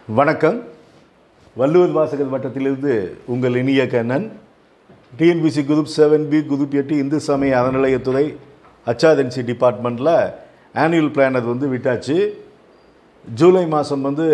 வணக்கம் வள்ளுவர் வாசகர் வட்டத்திலிருந்து உங்கள் இனிய Kannan TNPSC group seven B group எட்டு இந்து சமய அறநிலையத்துறை அச்சாதன்சி டிபார்ட்மெண்ட்டில் ஆனுவல் பிளானர் வந்து விட்டாச்சு ஜூலை மாதம் வந்து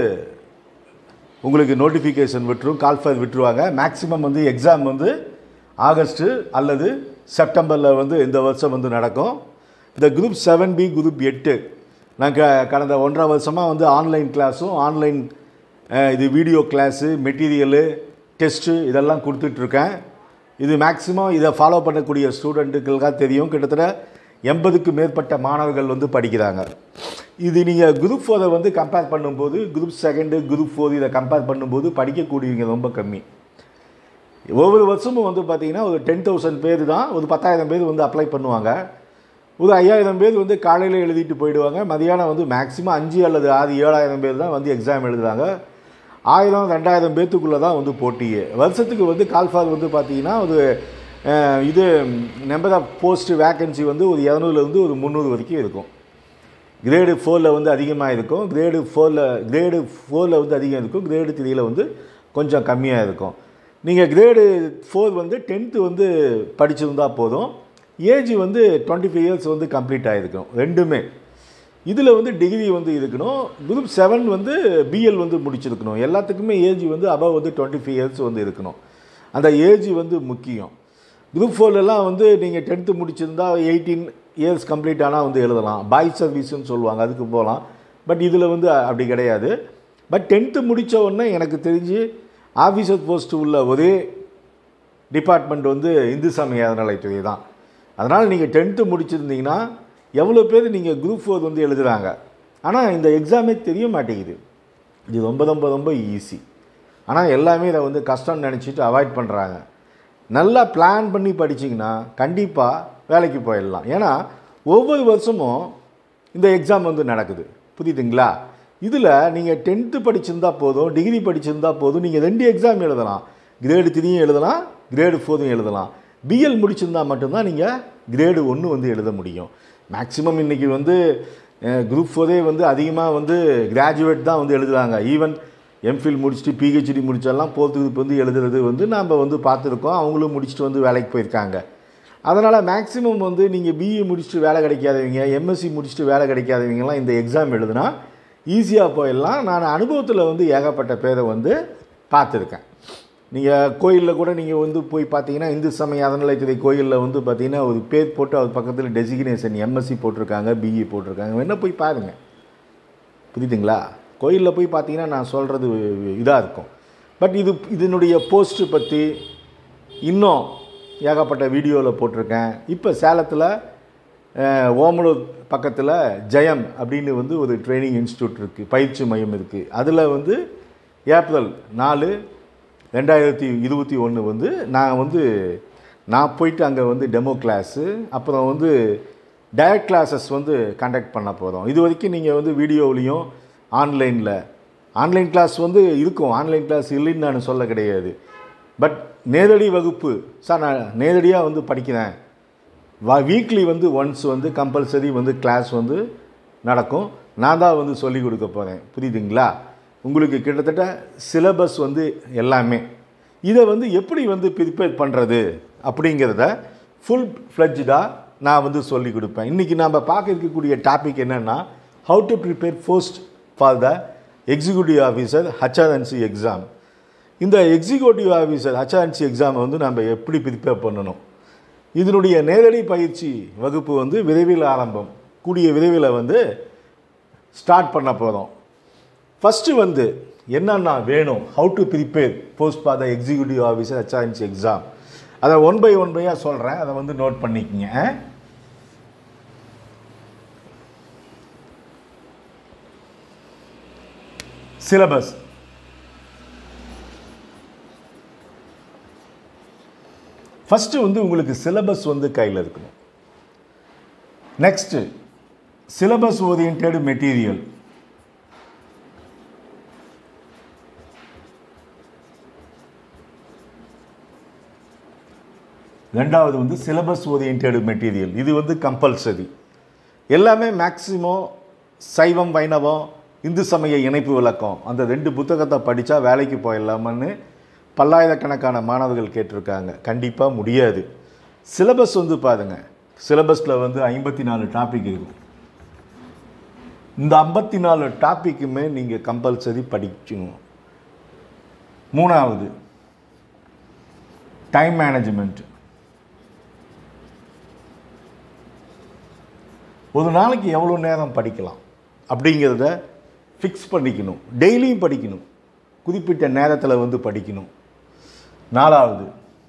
உங்களுக்கு நோட்டிஃபிகேஷன் விட்டுரும் கால்ஃபர் விட்டுருவாங்க மேக்ஸிமம் வந்து எக்ஸாம் வந்து ஆகஸ்ட்டு அல்லது செப்டம்பரில் வந்து இந்த வருஷம் வந்து நடக்கும் இந்த குரூப் செவன் பி குரூப் எட்டு நாங்கள் கடந்த ஒன்றரை வருஷமாக வந்து ஆன்லைன் கிளாஸும் ஆன்லைன் இது வீடியோ கிளாஸு மெட்டீரியலு டெஸ்ட்டு இதெல்லாம் கொடுத்துட்ருக்கேன் இது மேக்ஸிமம் இதை ஃபாலோ பண்ணக்கூடிய ஸ்டூடெண்ட்டுகளுக்காக தெரியும் கிட்டத்தட்ட எண்பதுக்கு மேற்பட்ட மாணவர்கள் வந்து படிக்கிறாங்க இது நீங்கள் குரூப் ஃபோரை வந்து கம்பேர் பண்ணும்போது குரூப் செகண்டு குரூப் ஃபோர் இதை கம்பேர் பண்ணும்போது படிக்கக்கூடியவங்க ரொம்ப கம்மி ஒவ்வொரு வருஷமும் வந்து பார்த்திங்கன்னா ஒரு டென் தௌசண்ட் பேர் தான் ஒரு பத்தாயிரம் பேர் வந்து அப்ளை பண்ணுவாங்க ஒரு ஐயாயிரம் பேர் வந்து காலையில் எழுதிட்டு போயிடுவாங்க மதியானம் வந்து மேக்ஸிமம் அஞ்சு அல்லது ஆறு ஏழாயிரம் பேர் தான் வந்து எக்ஸாம் எழுதுறாங்க ஆயிரம் ரெண்டாயிரம் பேர்த்துக்குள்ளே தான் வந்து போட்டியே வருஷத்துக்கு வந்து கால்ஃபார் வந்து பார்த்திங்கன்னா ஒரு அஹ், இது நம்பர் ஆஃப் போஸ்ட் வேக்கன்சி வந்து ஒரு இரநூறுலேருந்து ஒரு முந்நூறு வரைக்கும் இருக்கும் கிரேடு ஃபோரில் வந்து அதிகமாக இருக்கும் கிரேடு ஃபோரில் கிரேடு ஃபோரில் வந்து அதிகம் இருக்கும் கிரேடு த்ரீயில் வந்து கொஞ்சம் கம்மியாக இருக்கும் நீங்கள் கிரேடு ஃபோர் வந்து டென்த்து வந்து படிச்சிருந்தா போதும் ஏஜ் வந்து டுவெண்ட்டி ஃபைவ் இயர்ஸ் வந்து கம்ப்ளீட் ஆகிருக்கும் ரெண்டுமே இதில் வந்து டிகிரி வந்து இருக்கணும் குரூப் செவன் வந்து பிஎல் வந்து முடிச்சிருக்கணும் எல்லாத்துக்குமே ஏஜ் வந்து அபவ் வந்து டுவெண்ட்டி ஃபைவ் இயர்ஸ் வந்து இருக்கணும் அந்த ஏஜ் வந்து முக்கியம் குரூப் ஃபோர்லலாம் வந்து நீங்கள் டென்த்து முடிச்சிருந்தா எயிட்டீன் இயர்ஸ் கம்ப்ளீட் ஆனால் வந்து எழுதலாம் பாய் சர்வீஸ்னு சொல்லுவாங்க அதுக்கு போகலாம் பட் இதில் வந்து அப்படி கிடையாது பட் டென்த்து முடித்த உடனே எனக்கு தெரிஞ்சு ஆஃபீஸர் போஸ்ட் உள்ள ஒரே டிபார்ட்மெண்ட் வந்து இந்து சமய அறநிலைத்துறை தான் அதனால் நீங்கள் டென்த்து முடிச்சிருந்தீங்கன்னா எவ்வளோ பேர் நீங்கள் குரூப் ஃபோர் வந்து எழுதுகிறாங்க ஆனால் இந்த எக்ஸாமே தெரிய மாட்டேங்குது இது ரொம்ப ரொம்ப ரொம்ப ஈஸி ஆனால் எல்லாமே இதை வந்து கஷ்டம்னு நினச்சிட்டு அவாய்ட் பண்ணுறாங்க நல்லா பிளான் பண்ணி படிச்சிங்கன்னா கண்டிப்பாக வேலைக்கு போயிடலாம் ஏன்னா ஒவ்வொரு வருஷமும் இந்த எக்ஸாம் வந்து நடக்குது புரியுதுங்களா இதில் நீங்கள் டென்த்து படிச்சிருந்தா போதும் டிகிரி படிச்சிருந்தா போதும் நீங்கள் ரெண்டு எக்ஸாம் எழுதலாம் கிரேடு த்ரீயும் எழுதலாம் கிரேடு ஃபோரும் எழுதலாம் பிஎல் முடிச்சிருந்தா மட்டும்தான் நீங்கள் கிரேடு ஒன்று வந்து எழுத முடியும் மேக்ஸிமம் இன்றைக்கி வந்து குரூப் ஃபோரே வந்து அதிகமாக வந்து கிராஜுவேட் தான் வந்து எழுதுறாங்க ஈவன் எம்ஃபில் முடிச்சுட்டு பிஹெச்டி முடிச்செல்லாம் போர்த்து குரூப் வந்து எழுதுறது வந்து நாம் வந்து பார்த்துருக்கோம் அவங்களும் முடிச்சுட்டு வந்து வேலைக்கு போயிருக்காங்க அதனால் மேக்ஸிமம் வந்து நீங்கள் பிஇ முடிச்சுட்டு வேலை கிடைக்காதவங்க எம்எஸ்சி முடிச்சுட்டு வேலை கிடைக்காதவங்கலாம் இந்த எக்ஸாம் எழுதுனா ஈஸியாக போயிடலாம் நான் அனுபவத்தில் வந்து ஏகப்பட்ட பேரை வந்து பார்த்துருக்கேன் நீங்கள் கோயிலில் கூட நீங்கள் வந்து போய் பார்த்தீங்கன்னா இந்து சமய அறநிலையத்துறை கோயிலில் வந்து பார்த்தீங்கன்னா ஒரு பேர் போட்டு அது பக்கத்தில் டெசிக்னேஷன் எம்எஸ்சி போட்டிருக்காங்க பிஇ போட்டிருக்காங்க வேணா போய் பாருங்கள் புரியுதுங்களா கோயிலில் போய் பார்த்தீங்கன்னா நான் சொல்கிறது இதாக இருக்கும் பட் இது இதனுடைய போஸ்ட்டு பற்றி இன்னும் ஏகப்பட்ட வீடியோவில் போட்டிருக்கேன் இப்போ சேலத்தில் அஹ், ஓமலூர் பக்கத்தில் ஜெயம் அப்படின்னு வந்து ஒரு ட்ரைனிங் இன்ஸ்டியூட் இருக்குது பயிற்சி மையம் இருக்குது அதில் வந்து ஏப்ரல் நாலு ரெண்டாயிரத்தி இருபத்தி ஒன்று வந்து நான் வந்து நான் போயிட்டு அங்கே வந்து டெமோ கிளாஸு அப்புறம் வந்து டயட் கிளாஸஸ் வந்து கண்டக்ட் பண்ண போகிறோம் இது வரைக்கும் நீங்கள் வந்து வீடியோவிலையும் ஆன்லைனில் ஆன்லைன் கிளாஸ் வந்து இருக்கும் ஆன்லைன் கிளாஸ் இல்லைன்னு நான் சொல்ல கிடையாது பட் நேரடி வகுப்பு சார் நான் நேரடியாக வந்து படிக்கிறேன் வா வீக்லி வந்து ஒன்ஸ் வந்து கம்பல்சரி வந்து கிளாஸ் வந்து நடக்கும் நான் தான் வந்து சொல்லிக் கொடுக்க போகிறேன் புரியுதுங்களா உங்களுக்கு கிட்டத்தட்ட சிலபஸ் வந்து எல்லாமே இதை வந்து எப்படி வந்து ப்ரிப்பேர் பண்ணுறது அப்படிங்கிறத ஃபுல் ஃப்ளெஜ்டாக நான் வந்து சொல்லிக் கொடுப்பேன் இன்றைக்கி நாம் பார்க்க இருக்கக்கூடிய டாபிக் என்னென்னா how to prepare post for the executive officer HRNC exam இந்த எக்ஸிக்யூட்டிவ் ஆஃபீஸர் ஹச்ஆர்என்சி எக்ஸாமை வந்து நம்ம எப்படி ப்ரிப்பேர் பண்ணணும் இதனுடைய நேரடி பயிற்சி வகுப்பு வந்து விரைவில் ஆரம்பம் கூடிய விரைவில் வந்து ஸ்டார்ட் பண்ண போகிறோம் ஃபஸ்ட்டு வந்து என்னென்ன வேணும் how to prepare post for the executive officer HRNC exam அதை ஒன் பை ஒன் பையாக சொல்கிறேன் அதை வந்து நோட் பண்ணிக்கங்க சிலபஸ் ஃபஸ்ட்டு வந்து உங்களுக்கு சிலபஸ் வந்து கையில் இருக்கணும் நெக்ஸ்ட்டு சிலபஸ் ஓரியன்ட் மெட்டீரியல் ரெண்டாவது வந்து சிலபஸ் ஓரியன்ட் மெட்டீரியல் இது வந்து கம்பல்சரி எல்லாமே மேக்ஸிமம் சைவம் வைணவம் இந்து சமய இணைப்பு விளக்கம் அந்த ரெண்டு புத்தகத்தை படித்தா வேலைக்கு போயிடலாமான்னு பல்லாயிரக்கணக்கான மாணவர்கள் கேட்டிருக்காங்க கண்டிப்பாக முடியாது சிலபஸ் வந்து பாருங்க சிலபஸில் வந்து ஐம்பத்தி நாலு டாபிக் இருக்கும் இந்த ஐம்பத்தி நாலு டாப்பிக்குமே நீங்கள் கம்பல்சரி படிக்கணும் மூணாவது டைம் மேனேஜ்மெண்ட் ஒரு நாளைக்கு எவ்வளோ நேரம் படிக்கலாம் அப்படிங்கிறத ஃபிக்ஸ் பண்ணிக்கணும் டெய்லியும் படிக்கணும் குறிப்பிட்ட நேரத்தில் வந்து படிக்கணும் நாலாவது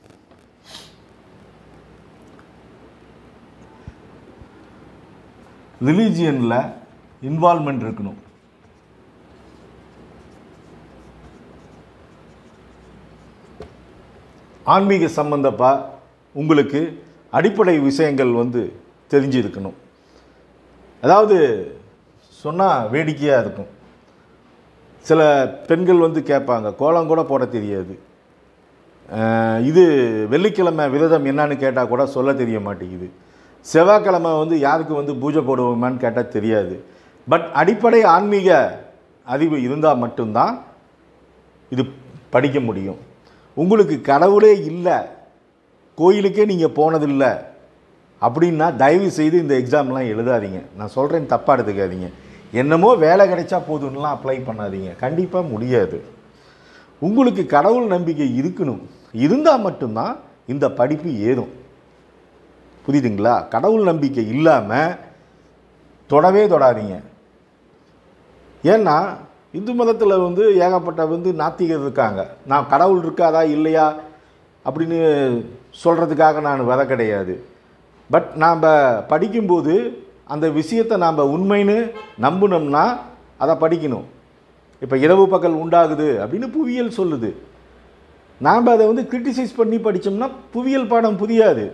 ரிலீஜியனில் இன்வால்மெண்ட் இருக்கணும் ஆன்மீக சம்பந்தப்பா உங்களுக்கு அடிப்படை விஷயங்கள் வந்து தெரிஞ்சிருக்கணும் அதாவது சொன்னால் வேடிக்கையாக இருக்கும் சில பெண்கள் வந்து கேட்பாங்க கோலம் கூட போட தெரியாது அஹ் இது வெள்ளிக்கிழமை விரதம் என்னன்னு கேட்டால் கூட சொல்ல தெரிய மாட்டேங்குது செவ்வாய்க்கிழமை வந்து யாருக்கு வந்து பூஜை போடுவோமான்னு கேட்டால் தெரியாது பட் அடிப்படை ஆன்மீக அறிவு இருந்தால் மட்டும்தான் இது படிக்க முடியும் உங்களுக்கு கடவுளே இல்லை கோயிலுக்கே நீங்கள் போனதில்லை அப்படின்னா தயவு செய்து இந்த எக்ஸாம்லாம் எழுதாதீங்க நான் சொல்கிறேன் தப்பாக எடுத்துக்காதீங்க என்னமோ வேலை கிடைச்சா போதும்லாம் அப்ளை பண்ணாதீங்க கண்டிப்பாக முடியாது உங்களுக்கு கடவுள் நம்பிக்கை இருக்கணும் இருந்தால் மட்டும்தான் இந்த படிப்பு ஏறும் புரியுதுங்களா கடவுள் நம்பிக்கை இல்லாமல் தொடவே தொடாதீங்க ஏன்னா இந்து மதத்தில் வந்து ஏகப்பட்ட வந்து நாத்திகர் இருக்காங்க நான் கடவுள் இருக்காதா இல்லையா அப்படின்னு சொல்கிறதுக்காக நான் வர கிடையாது பட் நாம் படிக்கும்போது அந்த விஷயத்தை நாம் உண்மைன்னு நம்பினோம்னா அதை படிக்கணும் இப்போ இரவு பகல் உண்டாகுது அப்படின்னு புவியியல் சொல்லுது நாம் அதை வந்து கிரிட்டிசைஸ் பண்ணி படித்தோம்னா புவியியல் பாடம் புரியாது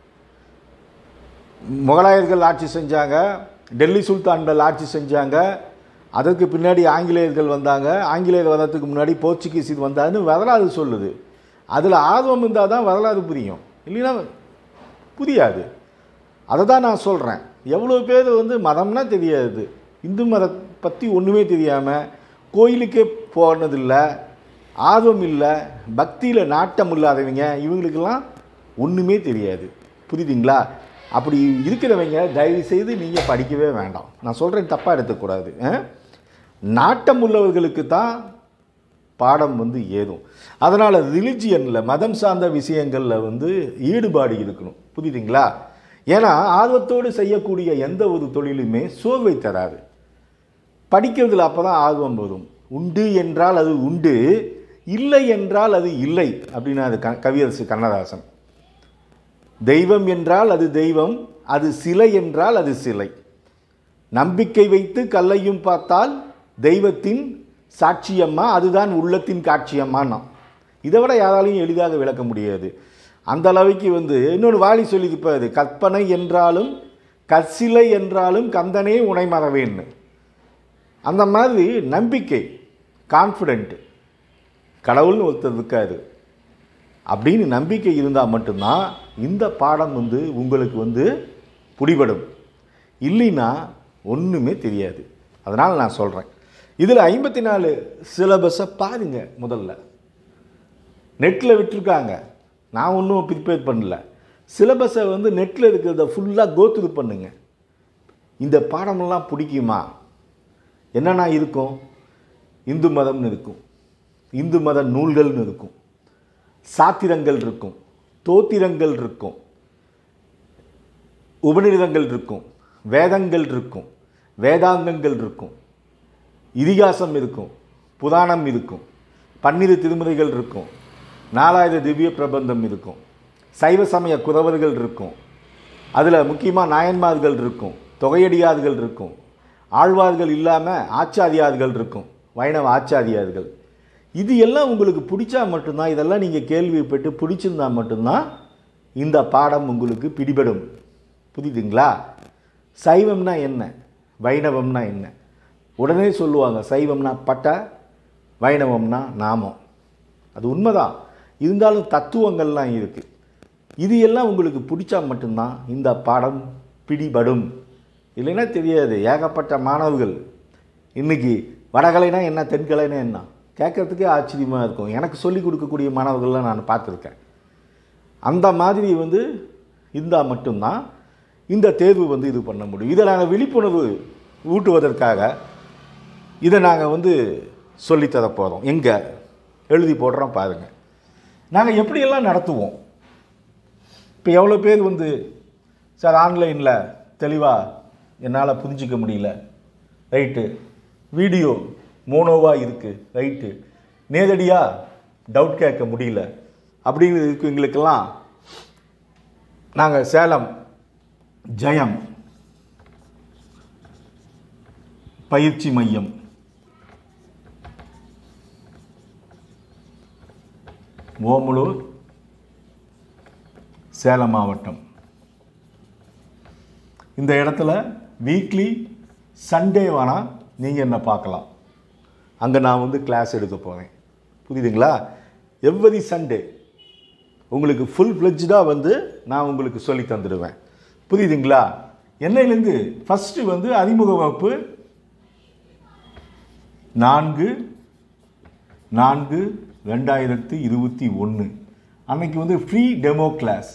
முகலாயர்கள் ஆட்சி செஞ்சாங்க டெல்லி சுல்தான்கள் ஆட்சி செஞ்சாங்க அதற்கு பின்னாடி ஆங்கிலேயர்கள் வந்தாங்க ஆங்கிலேயர் வர்றதுக்கு முன்னாடி போர்ச்சுகீஸ் இது வந்தாருன்னு வரலாறு சொல்லுது அதில் ஆர்வம் இருந்தால் தான் வரலாறு புரியும் இல்லைன்னா புரியாது அதை தான் நான் சொல்கிறேன் எவ்வளோ பேர் வந்து மதம்னா தெரியாது இந்து மதம் பற்றி ஒன்றுமே தெரியாமல் கோயிலுக்கே போனதில்லை ஆர்வம் இல்லை பக்தியில் நாட்டம் இல்லாதவங்க இவங்களுக்கெல்லாம் ஒன்றுமே தெரியாது புரியுதுங்களா அப்படி இருக்கிறவங்க தயவு செய்து நீங்கள் படிக்கவே வேண்டாம் நான் சொல்கிறேன் தப்பாக எடுத்துக்கூடாது ஆ? நாட்டம் உள்ளவர்களுக்கு தான் பாடம் வந்து ஏதும் அதனால் ரிலிஜியனில் மதம் சார்ந்த விஷயங்களில் வந்து ஈடுபாடு இருக்கணும் புரியுதுங்களா ஏன்னா ஆர்வத்தோடு செய்யக்கூடிய எந்த ஒரு தொழிலுமே சோர்வை தராது படிக்கிறதுல அப்போ தான் ஆர்வம் வரும் உண்டு என்றால் அது உண்டு இல்லை என்றால் அது இல்லை அப்படின்னு அது க கவியரசு கண்ணதாசன் தெய்வம் என்றால் அது தெய்வம் அது சிலை என்றால் அது சிலை நம்பிக்கை வைத்து கல்லையும் பார்த்தால் தெய்வத்தின் சாட்சியம்மா அதுதான் உள்ளத்தின் காட்சியம்மான்னா இதை விட யாராலையும் எளிதாக விளக்க முடியாது அந்த அளவுக்கு வந்து இன்னொன்று வாலி சொல்லியிருப்பாரு கற்பனை என்றாலும் கற்சிலை என்றாலும் கந்தனே உனை மறவேன்னு அந்த மாதிரி நம்பிக்கை கான்ஃபிடென்ட் கடவுள்னு ஒருத்தர் இருக்காரு அப்படின்னு நம்பிக்கை இருந்தால் மட்டும்தான் இந்த பாடம் வந்து உங்களுக்கு வந்து பிடிபடும் இல்லைன்னா ஒன்றுமே தெரியாது அதனால் நான் சொல்கிறேன் இதில் ஐம்பத்தி நாலு சிலபஸை பாருங்க முதல்ல நெட்டில் விட்டுருக்காங்க நான் ஒன்றும் ப்ரிப்பேர் பண்ணல சிலபஸை வந்து நெட்டில் இருக்கிறத ஃபுல்லாக கோத்ரூ பண்ணுங்க இந்த பாடமெல்லாம் பிடிக்குமா என்னென்ன இருக்கும் இந்து மதம்னு இருக்கும் இந்து மத நூல்கள்னு இருக்கும் சாத்திரங்கள் இருக்கும் தோத்திரங்கள் இருக்கும் உபநிடதங்கள் இருக்கும் வேதங்கள் இருக்கும் வேதாங்கங்கள் இருக்கும் இதிகாசம் இருக்கும் புராணம் இருக்கும் பன்னிரு திருமுறைகள் இருக்கும் நாலாயிர திவ்ய பிரபந்தம் இருக்கும் சைவ சமய குறவர்கள் இருக்கும் அதில் முக்கியமாக நாயன்மார்கள் இருக்கும் தொகையடியார்கள் இருக்கும் ஆழ்வார்கள் இல்லாமல் ஆச்சாரியார்கள் இருக்கும் வைணவ ஆச்சாரியார்கள் இது எல்லாம் உங்களுக்கு பிடிச்சா மட்டும்தான் இதெல்லாம் நீங்கள் கேள்விப்பட்டு பிடிச்சிருந்தா மட்டும்தான் இந்த பாடம் உங்களுக்கு பிடிபடும் புரியுதுங்களா சைவம்னா என்ன வைணவம்னா என்ன உடனே சொல்லுவாங்க சைவம்னா பட்டை வைணவம்னா நாமம் அது உண்மைதான் இருந்தாலும் தத்துவங்கள்லாம் இருக்குது இது எல்லாம் உங்களுக்கு பிடிச்சா மட்டும்தான் இந்த பாடம் பிடிபடும் இல்லைன்னா தெரியாது ஏகப்பட்ட மாணவர்கள் இன்னைக்கு வடகலைனா என்ன தென்கலைனா என்ன கேட்கறதுக்கே ஆச்சரியமாக இருக்கும் எனக்கு சொல்லிக் கொடுக்கக்கூடிய மாணவர்கள்லாம் நான் பார்த்துருக்கேன் அந்த மாதிரி வந்து இருந்தால் மட்டும்தான் இந்த தேர்வு வந்து இது பண்ண முடியும் இதை நாங்கள் விழிப்புணர்வு ஊட்டுவதற்காக இதை நாங்கள் வந்து சொல்லித்தர போகிறோம் எங்கே எழுதி போடுறோம் பாருங்கள் நாங்கள் எப்படியெல்லாம் நடத்துவோம் இப்போ எவ்வளோ பேர் வந்து சார் ஆன்லைனில் தெளிவாக என்னால் புரிஞ்சிக்க முடியல ரைட்டு வீடியோ மோனோவாக இருக்குது ரைட்டு நேரடியாக டவுட் கேட்க முடியல அப்படின்னு இருக்கவங்களுக்கெல்லாம் நாங்கள் சேலம் ஜெயம் பயிற்சி மையம் ஓமலூர் சேலம் மாவட்டம் இந்த இடத்துல வீக்லி சண்டே வேணால் நீங்கள் என்ன பார்க்கலாம் அங்கே நான் வந்து கிளாஸ் எடுக்க போகிறேன் புரியுதுங்களா எவ்வரி சண்டே உங்களுக்கு ஃபுல் ஃப்ளெஜ்டாக வந்து நான் உங்களுக்கு சொல்லி தந்துடுவேன் புரியுதுங்களா என்னையிலேருந்து ஃபஸ்ட்டு வந்து அறிமுக வகுப்பு நான்கு நான்கு ரெண்டாயிரத்தி இருபத்தி ஒன்று அன்னைக்கு வந்து ஃப்ரீ டெமோ கிளாஸ்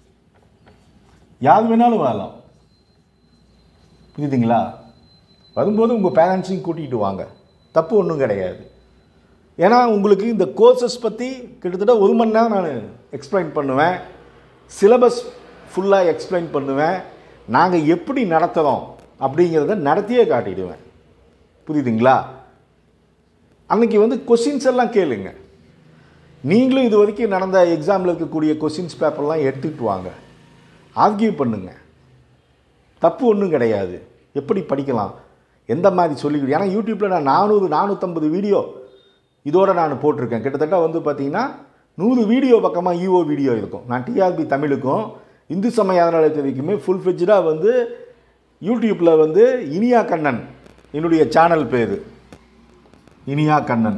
யார் வேணாலும் வரலாம் புரியுதுங்களா வரும்போது உங்கள் பேரண்ட்ஸையும் கூட்டிகிட்டு வாங்க தப்பு ஒன்றும் கிடையாது ஏன்னா உங்களுக்கு இந்த கோர்சஸ் பற்றி கிட்டத்தட்ட ஒரு மணி நேரம் நான் எக்ஸ்பிளைன் பண்ணுவேன் சிலபஸ் ஃபுல்லாக எக்ஸ்பிளைன் பண்ணுவேன் நாங்கள் எப்படி நடத்துகிறோம் அப்படிங்கிறத நடத்தியே காட்டிடுவேன் புரியுதுங்களா அன்னைக்கு வந்து கொஷின்ஸ் எல்லாம் கேளுங்க நீங்களும் இது வரைக்கும் நடந்த எக்ஸாமில் இருக்கக்கூடிய கொஷின்ஸ் பேப்பர்லாம் எடுத்துக்கிட்டு வாங்க ஆர்கியூ பண்ணுங்க தப்பு ஒன்றும் கிடையாது எப்படி படிக்கலாம் எந்த மாதிரி சொல்லி ஏன்னா யூடியூப்பில் நான் நானூறு நானூற்றம்பது வீடியோ இதோட நான் போட்டிருக்கேன் கிட்டத்தட்ட வந்து பார்த்தீங்கன்னா நூறு வீடியோ பக்கமாக ஈஓ வீடியோ இருக்கும் நான் டிஆர்பி தமிழுக்கும் இந்து சமய அறநிலையத்துறைக்குமே ஃபுல் ஃபிஜ்டாக வந்து யூடியூப்பில் வந்து இனியா கண்ணன் என்னுடைய சேனல் பேர் இனியா கண்ணன்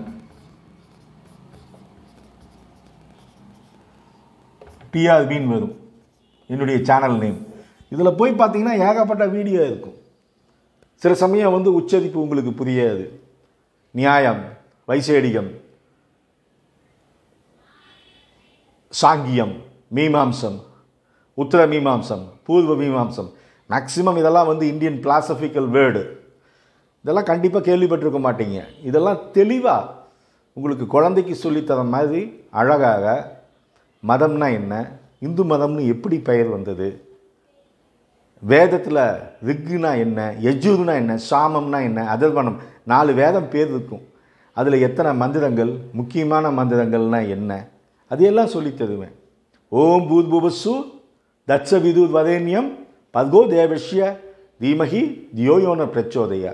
டிஆர்பின்னு வரும் என்னுடைய சேனல் நேம் இதில் போய் பார்த்தீங்கன்னா ஏகப்பட்ட வீடியோ இருக்கும் சில சமயம் வந்து உச்சரிப்பு உங்களுக்கு புரியாது நியாயம் வைசேடிகம் சாங்கியம் மீமாம்சம் உத்தர மீமாம்சம் பூர்வ மீமாம்சம் மேக்சிமம் இதெல்லாம் வந்து இந்தியன் பிலாசபிக்கல் வேர்டு இதெல்லாம் கண்டிப்பாக கேள்விப்பட்டிருக்க மாட்டீங்க இதெல்லாம் தெளிவாக உங்களுக்கு குழந்தைக்கு சொல்லித்தர மாதிரி அழகாக மதம்னா என்ன இந்து மதம்னு எப்படி பெயர் வந்தது வேதத்தில் ரிக்குனா என்ன யஜுர்னா என்ன சாமம்னா என்ன அதர்வனம் நாலு வேதம் பேர் இருக்கும் அதில் எத்தனை மந்திரங்கள் முக்கியமான மந்திரங்கள்னா என்ன அதையெல்லாம் சொல்லித் தருவேன் ஓம் பூத்புவசு தட்ச விது வதேன்யம் பத்கோ தேவஷ்ய தீமகி தியோயோன பிரச்சோதயா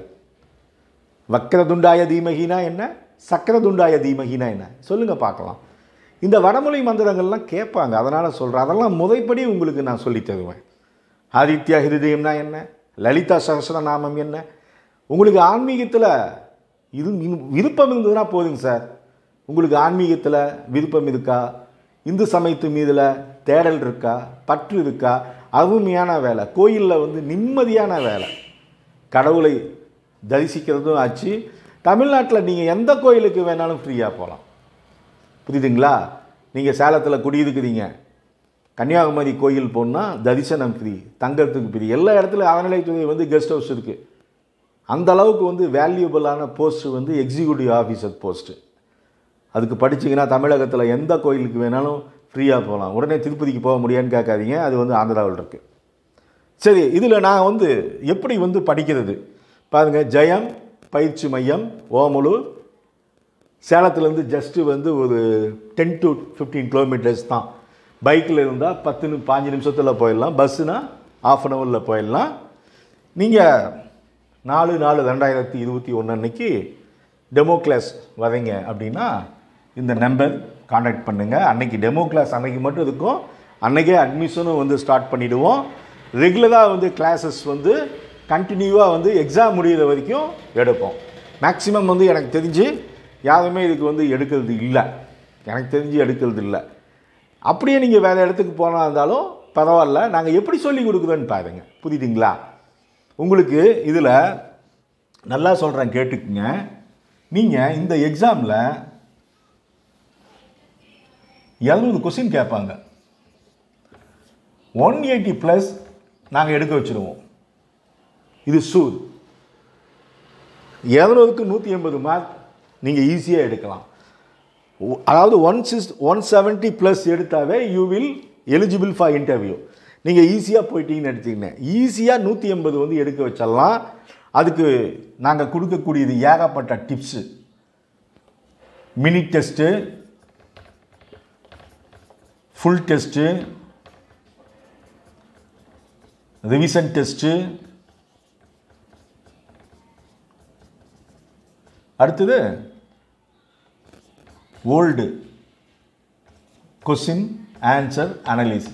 வக்கரதுண்டாய தீமகினா என்ன சக்கரதுண்டாய தீமகினா என்ன சொல்லுங்கள் பார்க்கலாம் இந்த வடமொழி மந்திரங்கள்லாம் கேட்பாங்க அதனால் சொல்கிறேன் அதெல்லாம் முறைப்படி உங்களுக்கு நான் சொல்லித் தருவேன் ஆதித்யா ஹிருதயம்னா என்ன லலிதா சகசரநாமம் என்ன உங்களுக்கு ஆன்மீகத்தில் இது இன்- விருப்பம் இருந்ததுன்னா போதுங்க சார் உங்களுக்கு ஆன்மீகத்தில் விருப்பம் இருக்கா இந்து சமயத்து மீதில் தேடல் இருக்கா பற்று இருக்கா அருமையான வேலை கோயிலில் வந்து நிம்மதியான வேலை கடவுளை தரிசிக்கிறதும் ஆச்சு தமிழ்நாட்டில் நீங்கள் எந்த கோயிலுக்கு வேணாலும் ஃப்ரீயாக போகலாம் புரியுதுங்களா நீங்கள் சேலத்தில் குடியிருக்கிறீங்க கன்னியாகுமரி கோயில் போனால் தரிசனம் ஃப்ரீ தங்கறதுக்கு ஃப்ரீ எல்லா இடத்துலையும் அறநிலைத்துறை வந்து கெஸ்ட் ஹவுஸ் இருக்குது அந்த அளவுக்கு வந்து வேல்யூபிளான போஸ்ட் வந்து எக்ஸிக்யூட்டிவ் ஆஃபீஸர் போஸ்ட்டு அதுக்கு படிச்சீங்கன்னா தமிழகத்தில் எந்த கோயிலுக்கு வேணாலும் ஃப்ரீயாக போகலாம் உடனே திருப்பதிக்கு போக முடியான்னு கேட்காதீங்க அது வந்து ஆந்திராவில் இருக்குது சரி இதில் நான் வந்து எப்படி வந்து படிக்கிறது பாருங்கள் ஜெயம் பயிற்சி மையம் ஓமலூர் சேலத்துலேருந்து ஜஸ்ட்டு வந்து ஒரு டென் டு ஃபிஃப்டீன் கிலோமீட்டர்ஸ் தான் பைக்கில் இருந்தால் பத்து நி- பாஞ்சு நிமிஷத்தில் போயிடலாம் பஸ்ஸுனா ஆஃப் அன் ஹவரில் போயிடலாம் நீங்கள் நாலு நாலு ரெண்டாயிரத்தி இருபத்தி ஒன்று அன்னைக்கு டெமோ கிளாஸ் வரீங்க அப்படின்னா இந்த நம்பர் காண்டாக்ட் பண்ணுங்கள் அன்னைக்கு டெமோ கிளாஸ் அன்னைக்கு மட்டும் இருக்கும் அன்னைக்கே அட்மிஷனும் வந்து ஸ்டார்ட் பண்ணிவிடுவோம் ரெகுலராக வந்து கிளாஸஸ் வந்து கண்டினியூவாக வந்து எக்ஸாம் முடியிற வரைக்கும் எடுப்போம் மேக்ஸிமம் வந்து எனக்கு தெரிஞ்சு யாருமே இதுக்கு வந்து எடுக்கிறது இல்லை எனக்கு தெரிஞ்சு எடுக்கிறது இல்லை அப்படியே நீங்கள் வேறு இடத்துக்கு போனா இருந்தாலும் பரவாயில்ல நாங்கள் எப்படி சொல்லி கொடுக்குறோன்னு பாருங்க புரியுதுங்களா உங்களுக்கு இதில் நல்லா சொல்கிறேன் கேட்டுக்குங்க நீங்கள் இந்த எக்ஸாமில் எழுநூறு கொஸ்டின் கேட்பாங்க ஒன் எயிட்டி ப்ளஸ் நாங்கள் எடுக்க வச்சுருவோம் இது சூர் இரநூறுக்கு நூற்றி எண்பது மார்க் நீங்கள் ஈஸியாக எடுக்கலாம் ஒ- அதாவது one six one seventy plus எடுத்தாவே you will eligible for interview நீங்கள் ஈஸியாக போயிட்டீங்கன்னு எடுத்தீங்கன்னா ஈஸியாக நூற்றி எண்பது வந்து எடுக்க வச்சிடலாம் அதுக்கு நாங்கள் கொடுக்கக்கூடியது ஏகப்பட்ட tips mini test full test revision test அடுத்தது ஓல்டு கொஸ்டின் ஆன்சர் அனலிசிஸ்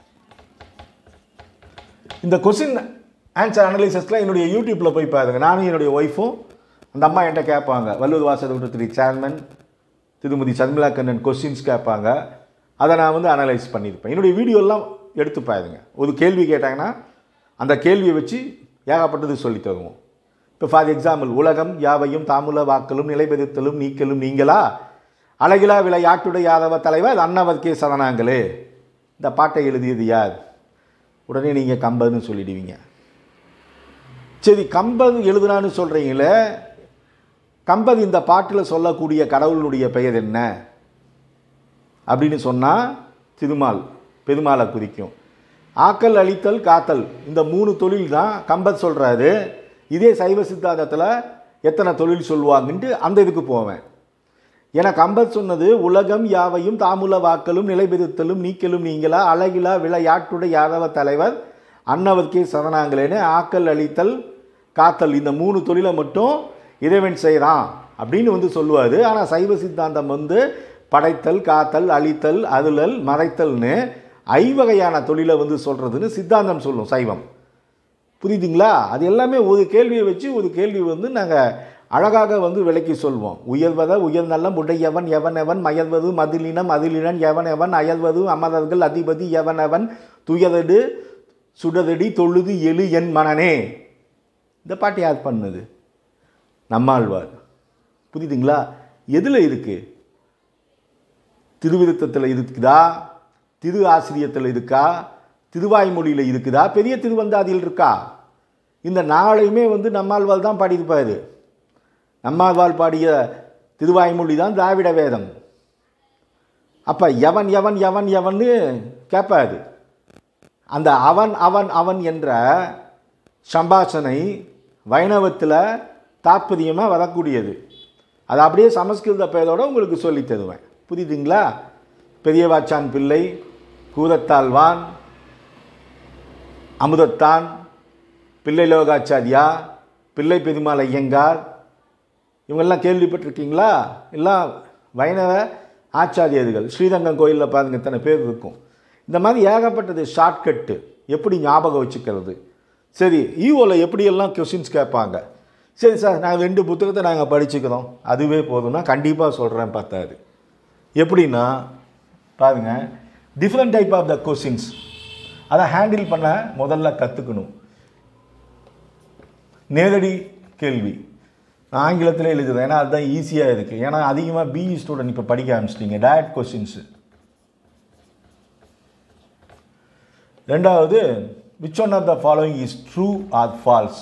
இந்த கொஸ்டின் ஆன்சர் அனலிசிஸ்லாம் என்னுடைய யூடியூப்பில் போய் பாருங்க நானும் என்னுடைய ஒய்ஃபும் அந்த அம்மா என்கிட்ட கேட்பாங்க வல்லூர் வாசகத்துறை சேர்மன் திருமதி சர்மிளா கண்ணன் கொஸ்டின்ஸ் கேட்பாங்க அதை நான் வந்து அனலைஸ் பண்ணியிருப்பேன் என்னுடைய வீடியோலாம் எடுத்து பாருங்க ஒரு கேள்வி கேட்டாங்கன்னா அந்த கேள்வியை வச்சு ஏகப்பட்டது சொல்லி தருவோம் இப்போ ஃபார் எக்ஸாம்பிள் உலகம் யாவையும் தாமுல வாக்கலும் நிலைபெறுத்தலும் நீக்கலும் நீங்களா அழகிலா விளையாட்டுடைய யாதவ தலைவர் அன்னவர் கே சரணாங்களே இந்த பாட்டை எழுதியது யார் உடனே நீங்கள் கம்பன்னு சொல்லிடுவீங்க சரி கம்பன் எழுதுனான்னு சொல்கிறீங்களே கம்பன் இந்த பாட்டில் சொல்லக்கூடிய கடவுளுடைய பெயர் என்ன அப்படின்னு சொன்னால் திருமால் பெருமாளை குறிக்கும் ஆக்கல் அழித்தல் காத்தல் இந்த மூணு தொழில் தான் கம்பர் சொல்கிறாரு இதே சைவ சித்தாந்தத்தில் எத்தனை தொழில் சொல்லுவாங்கன்ட்டு அந்த இதுக்கு போவேன் என கம்பர் சொன்னது உலகம் யாவையும் தாமுல வாக்கலும் நிலைபெறுத்தலும் நீக்கலும் நீங்களா அழகிலா விளையாட்டுடைய யாதவ தலைவர் அன்னவர்க்கே சரணாங்களேன்னு ஆக்கல் அழித்தல் காத்தல் இந்த மூணு தொழிலை மட்டும் இறைவன் செய்கிறான் அப்படின்னு வந்து சொல்லுவார் ஆனால் சைவ சித்தாந்தம் வந்து படைத்தல் காத்தல் அழித்தல் அருளல் மறைத்தல்னு ஐவகையான தொழிலை வந்து சொல்கிறதுன்னு சித்தாந்தம் சொல்லும் சைவம் புரியுதுங்களா அது எல்லாமே ஒரு கேள்வியை வச்சு ஒரு கேள்வி வந்து நாங்கள் அழகாக வந்து விளக்கி சொல்வோம் உயர்வத உயர்நலம் உடையவன் எவனெவன் மயர்வது மதிலினம் அதிலினன் எவனெவன் அயர்வது அமரர்கள் அதிபதி எவனவன் துயரடு சுடதடி தொழுது எழு என் மனனே இந்த பாட்டு யார் பண்ணது நம்மாழ்வார் புரியுதுங்களா எதில் இருக்குது திருவிருத்தத்தில் இருக்குதா திரு ஆசிரியத்தில் இருக்கா திருவாய்மொழியில் இருக்குதா பெரிய திருவந்தாதியில் இருக்கா இந்த நாளையுமே வந்து நம்மாழ்வாள் தான் பாடியிருப்பாரு நம்மாழ்வாள் பாடிய திருவாய்மொழி தான் திராவிட வேதம் அப்போ எவன் எவன் எவன் எவன்னு கேட்பாரு அந்த அவன் அவன் அவன் என்ற சம்பாஷணை வைணவத்தில் தாற்பயமாக வரக்கூடியது அது அப்படியே சமஸ்கிருத பெயரோட உங்களுக்கு சொல்லித் தருவேன் புரியுதுங்களா பெரியவாச்சான் பிள்ளை கூரத்தாழ்வான் அமுதத்தான் பிள்ளை லோகாச்சாரியா பிள்ளை பெருமாள் ஐயங்கார் இவங்கெல்லாம் கேள்விப்பட்டிருக்கீங்களா எல்லாம் வைணவ ஆச்சாரியர்கள் ஸ்ரீரங்கம் கோயிலில் பாருங்க இத்தனை பேர் இருக்கும் இந்த மாதிரி ஏகப்பட்டது ஷார்ட்கட்டு எப்படி ஞாபகம் வச்சுக்கிறது சரி ஈவோவில் எப்படியெல்லாம் கொஷின்ஸ் கேட்பாங்க சரி சார் நாங்கள் ரெண்டு புத்தகத்தை நாங்கள் படிச்சுக்கிறோம் அதுவே போதும்னா கண்டிப்பாக சொல்கிறேன் பார்த்தாது எப்படின்னா பாருங்க different type of the questions அதை ஹேண்டில் பண்ண முதல்ல கற்றுக்கணும் நேரடி கேள்வி நான் ஆங்கிலத்தில் எழுதுறேன் ஏன்னா அதுதான் ஈஸியாக இருக்குது ஏன்னா அதிகமாக பிஇ ஸ்டூடெண்ட் இப்போ படிக்க ஆரம்பிச்சிட்டிங்க டயட் கொஸ்டின்ஸு ரெண்டாவது which one of the following is true or false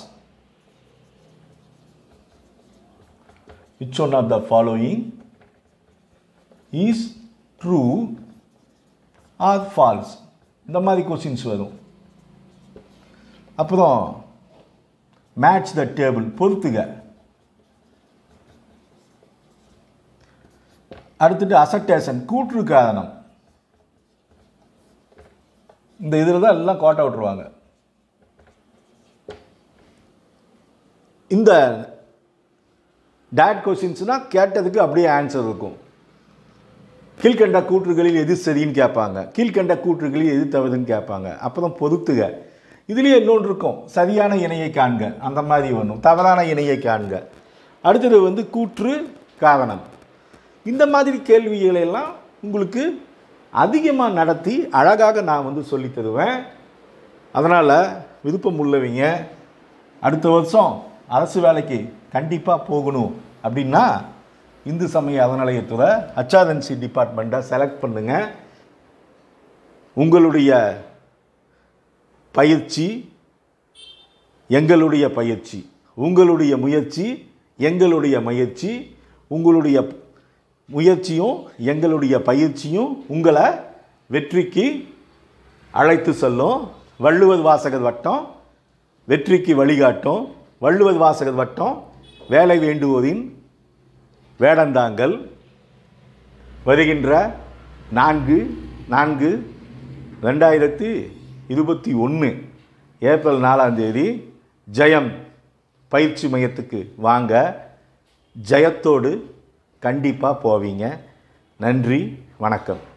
which one of the following is true or false இந்த மாதிரி கொஸ்டின்ஸ் வரும் அப்புறம் மேட்ச் த டேபிள் பொறுத்துக அடுத்துட்டு அசட்டேஷன் கூற்று காரணம் இந்த இதில் தான் எல்லாம் கோட்டை விட்டுருவாங்க இந்த டேட் கொஸ்டின்ஸ்னால் கேட்டதுக்கு அப்படியே ஆன்சர் இருக்கும் கீழ்கண்ட கூற்றுகளில் எது சரின்னு கேட்பாங்க கீழ்கண்ட கூற்றுகளில் எது தவறுன்னு கேட்பாங்க அப்புறம் பொறுத்துக இதுலேயே இன்னொன்று இருக்கும் சரியான இணையை காண்க அந்த மாதிரி ஒன்றும் தவறான இணையை காண்க அடுத்தது வந்து கூற்று காரணம் இந்த மாதிரி கேள்விகளை எல்லாம் உங்களுக்கு அதிகமாக நடத்தி அழகாக நான் வந்து சொல்லித் தருவேன் அதனால் விருப்பம் உள்ளவங்க அடுத்த வருஷம் அரசு வேலைக்கு கண்டிப்பாக போகணும் அப்படின்னா இந்து சமய அறநிலையத்துறை அச்சாதன்சி டிபார்ட்மெண்ட்டை செலக்ட் பண்ணுங்கள் உங்களுடைய பயிற்சி எங்களுடைய பயிற்சி உங்களுடைய முயற்சி எங்களுடைய முயற்சி உங்களுடைய முயற்சியும் எங்களுடைய பயிற்சியும் உங்களை வெற்றிக்கு அழைத்து செல்லும் வள்ளுவர் வாசகர் வட்டம் வெற்றிக்கு வழிகாட்டும் வள்ளுவர் வாசகர் வட்டம் வேலை வேண்டுவோரின் வேடந்தாங்கல் வருகின்ற நான்கு நான்கு ரெண்டாயிரத்தி இருபத்தி ஒன்று ஏப்ரல் நாலாம் தேதி ஜெயம் பயிற்சி மையத்துக்கு வாங்க ஜெயத்தோடு கண்டிப்பாக போவீங்க நன்றி வணக்கம்